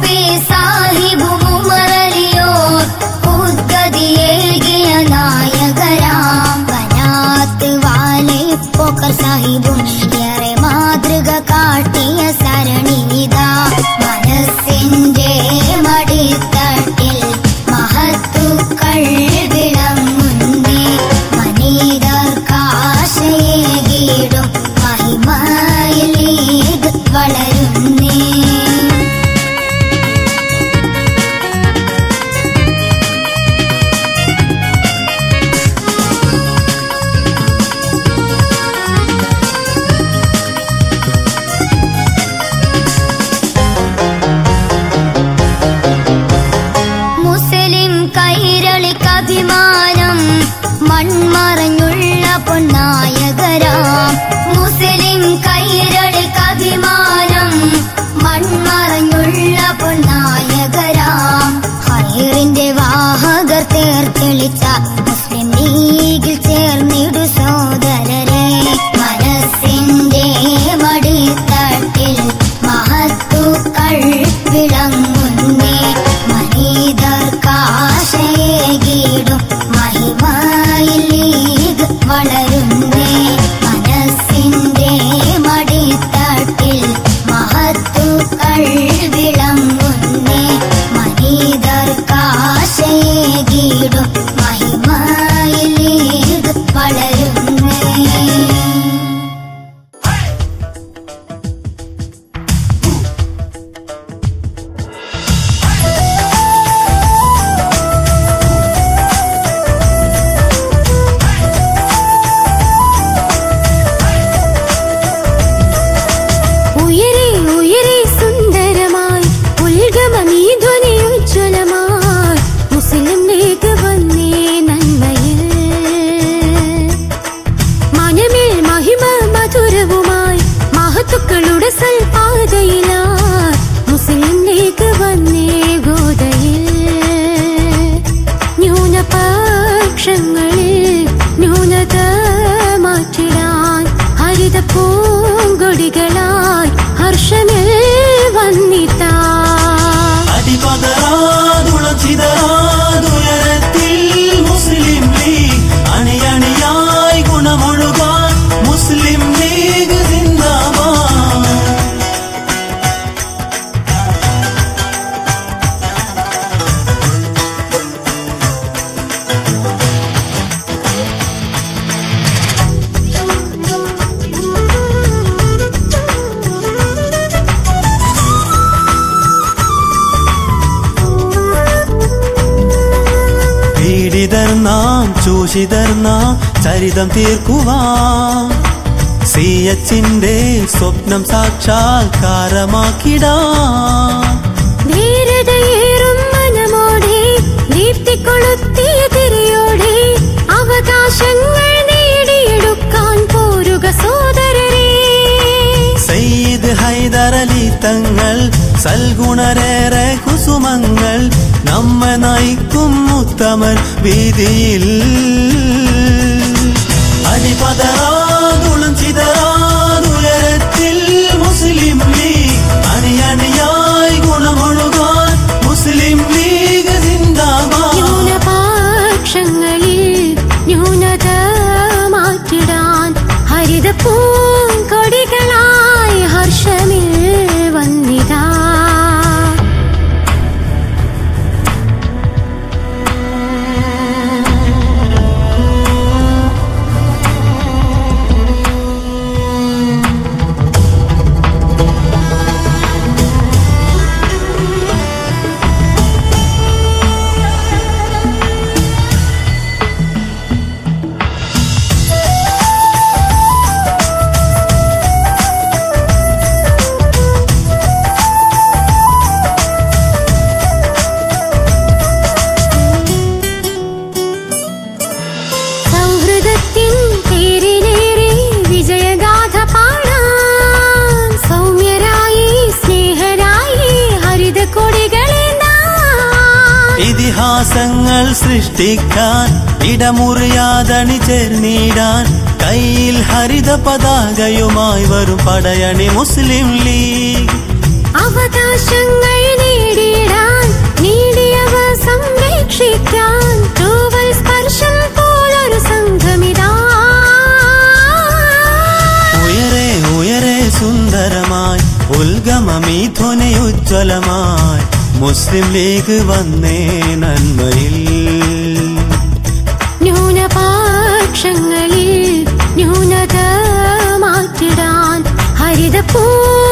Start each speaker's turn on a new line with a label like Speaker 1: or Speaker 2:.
Speaker 1: P സാഹിബും ഉമറലിയോർ ഉദ്ഗതിയേകിയ നായകരാം വനാത്ത് വാലിപ്പൊക്കർ സാഹിബും ഏറെ മാതൃക കാട്ടിയ സരണിനിത മനസ്സിന്റെ മടിത്തട്ടിൽ മഹത്തുക്കൾ വിളങ്ങുന്നേ മനീതർക്കാശയേകിടും മഹിമയിൽ ഇത് വളരുന്നേ മുസ്ലിം കൈരളിക്കഭിമാനം മൺമറഞ്ഞുള്ള പൊന്നായകരാം മുസ്ലിം കൈരളിക്കഭിമാനം മൺമറഞ്ഞുള്ള പൊന്നായകരാം ഹൈറിന്റെ വാഹകർ തേർത്തെളിച്ച മുസ്ലിം ലീഗിൽ ചേർന്നിടു സോദരരെ മനസ്സിന്റെ മടിത്തട്ടിൽ മഹത്തുക്കൾ വിളങ്ങുന്നേ മനീതർക്കാശയേകിടും മഹിമയിൽ ഇത് വളരുന്നേ മനസ്സിന്റെ മടിത്തട്ടിൽ മഹത്തുക്കൾ വിളങ്ങുന്നേ മനീതർക്കാശയേകിടും മഹിമയിൽ ഇത് വളരുന്നേ
Speaker 2: ഉയരെ ഉയരെ സുന്ദരമായി ഉൽഗമമീ ധ്വനി ഉജ്ജ്വലമായി മുസ്ലിം ലീഗ് വന്നേ നന്മയിൽ മനമിൽ മഹിമ മധുരവുമായി മഹത്തുക്കളുടെ സൽപാതയിലായി മുസ്ലിം ലീഗ് വന്നേ ഗോതയിൽ ന്യൂനപക്ഷങ്ങളിൽ ന്യൂനത മാറ്റിടാൻ ഹരിത പൂങ്കൊടികളായി ഹർഷമിൽ വന്നിട്ടാ
Speaker 3: അടിപതരാതുളച്ചിതരാതുയരത്തിൽ മുസ്ലിം ലീഗ് അണിയണിയായി ഗുണമൊഴുകാൻ മുസ്ലിം ലീഗ് സിന്ദാബാദ് പീഡിതർ നാം ചൂഷിതർ നാം ചരിതം തീർക്കുവാൻ സി എച്ചിന്റെ സ്വപ്നം സാക്ഷാത്കാരമാക്കിടാൻ
Speaker 2: ധീരതയേറും മനമോടെ ദീപ്തി കൊളുത്തിയ തിരിയോടെ അവകാശങ്ങൾ നേടിയെടുക്കാൻ പോരുക സോദരരെ
Speaker 3: സയ്യിദ് ഹൈദരലി തങ്ങൾ സൽഗുണരേറെ കുസുമങ്ങൾ നമ്മെ നയിക്കും ഉത്തമൻ വീതിയിൽ അടിപതരാതുളം ചിതരാതുയരത്തിൽ മുസ്ലിം ലീഗ് അണിയണിയായി ഗുണമൊഴുകാൻ മുസ്ലിം ലീഗ് സിന്ദാബാദ്
Speaker 2: ന്യൂനപക്ഷങ്ങളിൽ ന്യൂനത മാറ്റിടാൻ ഹരിത പൂങ്കൊടികളായി ഹർഷമിൽ വന്നിതാ സൗഹൃദത്തിൻ പേരിലേറെ വിജയഗാഥ പാടാൻ സൗമ്യരായി സ്നേഹരായി ഹരിത കൊടികളേന്താൻ
Speaker 3: ഇതിഹാസങ്ങൾ സൃഷ്ടിക്കാൻ ഇടമുറിയാതണി ചേർന്നിടാൻ കയ്യിൽ ഹരിത പതാകയുമായി വരും പടയണി മുസ്ലിം ലീഗ്
Speaker 2: അവകാശങ്ങൾ നേടി
Speaker 3: ധ്വനിയുജ്വലമായി മുസ്ലിം ലീഗ് വന്നേ നന്മയിൽ
Speaker 2: ന്യൂനപക്ഷങ്ങളിൽ ന്യൂനത മാറ്റിടാൻ ഹരിത പൂ